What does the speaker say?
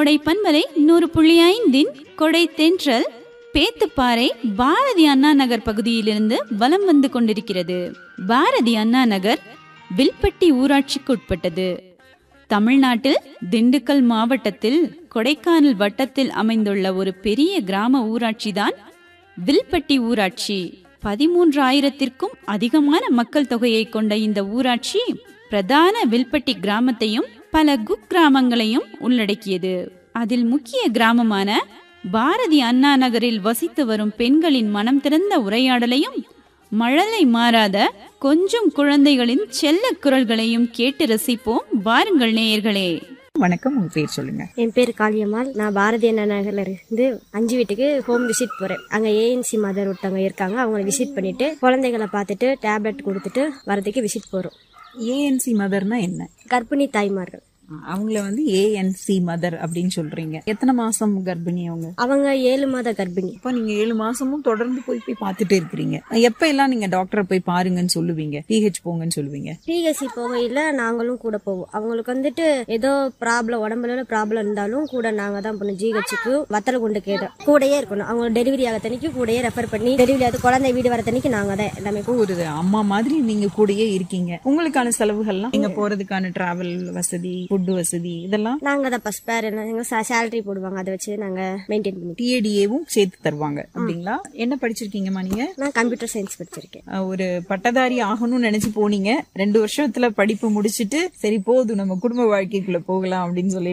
கோடை பண்பலை நூறு புள்ளி ஐந்தின் கொடை தென்றல் பேத்துப்பாறை பாரதி அண்ணா நகர் பகுதியிலிருந்து வலம் வந்து கொண்டிருக்கிறது பாரதி அண்ணா நகர் வில்பட்டி ஊராட்சிக்கு உட்பட்டது தமிழ்நாட்டில் திண்டுக்கல் மாவட்டத்தில் கொடைக்கானல் வட்டத்தில் அமைந்துள்ள ஒரு பெரிய கிராம ஊராட்சி தான் வில்பட்டி ஊராட்சி பதிமூன்றாயிரத்திற்கும் அதிகமான மக்கள் தொகையை கொண்ட இந்த ஊராட்சி பிரதான வில்பட்டி கிராமத்தையும் பல குக்கிராமங்களையும் உள்ளடக்கியது அதில் முக்கிய கிராமமான பாரதி அண்ணா நகரில் வசித்து வரும் பெண்களின் மனம் திறந்த உரையாடலையும் மழலை மாறாத கொஞ்சம் குழந்தைகளின் செல்ல குரல்களையும் கேட்டு ரசிப்போம் வாருங்கள் நேயர்களே வணக்கம் உங்க பேர் சொல்லுங்க என் பேர் காளியம்மாள் நான் பாரதிய அண்ணா நகர்ல இருந்து அஞ்சு வீட்டுக்கு ஹோம் விசிட் போறேன் அங்க ஏஎன்சி மதர் ஒருத்தவங்க இருக்காங்க அவங்கள விசிட் பண்ணிட்டு குழந்தைகளை பார்த்துட்டு டேப்லெட் கொடுத்துட்டு வரதுக்கு விசிட் போறோம் ஏஎன்சி மதர்னா என்ன கர்ப்பிணி தாய்மார்கள் அவங்கள வந்து ஏஎன்சி மதர் அப்படின்னு சொல்றீங்க எத்தனை மாசம் கர்ப்பிணி அவங்க அவங்க ஏழு மாத கர்ப்பிணி இப்போ நீங்க ஏழு மாசமும் தொடர்ந்து போய் போய் பார்த்துட்டே இருக்கிறீங்க எப்ப எல்லாம் நீங்க டாக்டரை போய் பாருங்கன்னு சொல்லுவீங்க பிஹெச் போங்கன்னு சொல்லுவீங்க பிஹெச்சி போகையில நாங்களும் கூட போவோம் அவங்களுக்கு வந்துட்டு ஏதோ ப்ராப்ளம் உடம்புல ப்ராப்ளம் இருந்தாலும் கூட நாங்க தான் போனோம் ஜிஹெச்சுக்கு வத்தல கொண்டு கேட்டோம் கூடயே இருக்கணும் அவங்க டெலிவரி ஆக தனிக்கு கூடயே ரெஃபர் பண்ணி டெலிவரி ஆகுது குழந்தை வீடு வர தனிக்கு நாங்க தான் எல்லாமே இப்போ ஒரு அம்மா மாதிரி நீங்க கூடயே இருக்கீங்க உங்களுக்கான செலவுகள்லாம் நீங்க போறதுக்கான டிராவல் வசதி ஃபுட் வசதி இதெல்லாம் நாங்க தான் பஸ் பேர் எங்க சேலரி போடுவாங்க அதை வச்சு நாங்க மெயின்டைன் பண்ணி டிஏடிஏவும் சேர்த்து தருவாங்க அப்படிங்களா என்ன படிச்சிருக்கீங்கம்மா நீங்க நான் கம்ப்யூட்டர் சயின்ஸ் படிச்சிருக்கேன் அஹ் ஒரு பட்டதாரி ஆகணும்னு நினைச்சு போனீங்க ரெண்டு வருஷத்துல படிப்பு முடிச்சிட்டு சரி போதும் நம்ம குடும்ப வாழ்க்கைக்குள்ள போகலாம் அப்படின்னு சொல்லி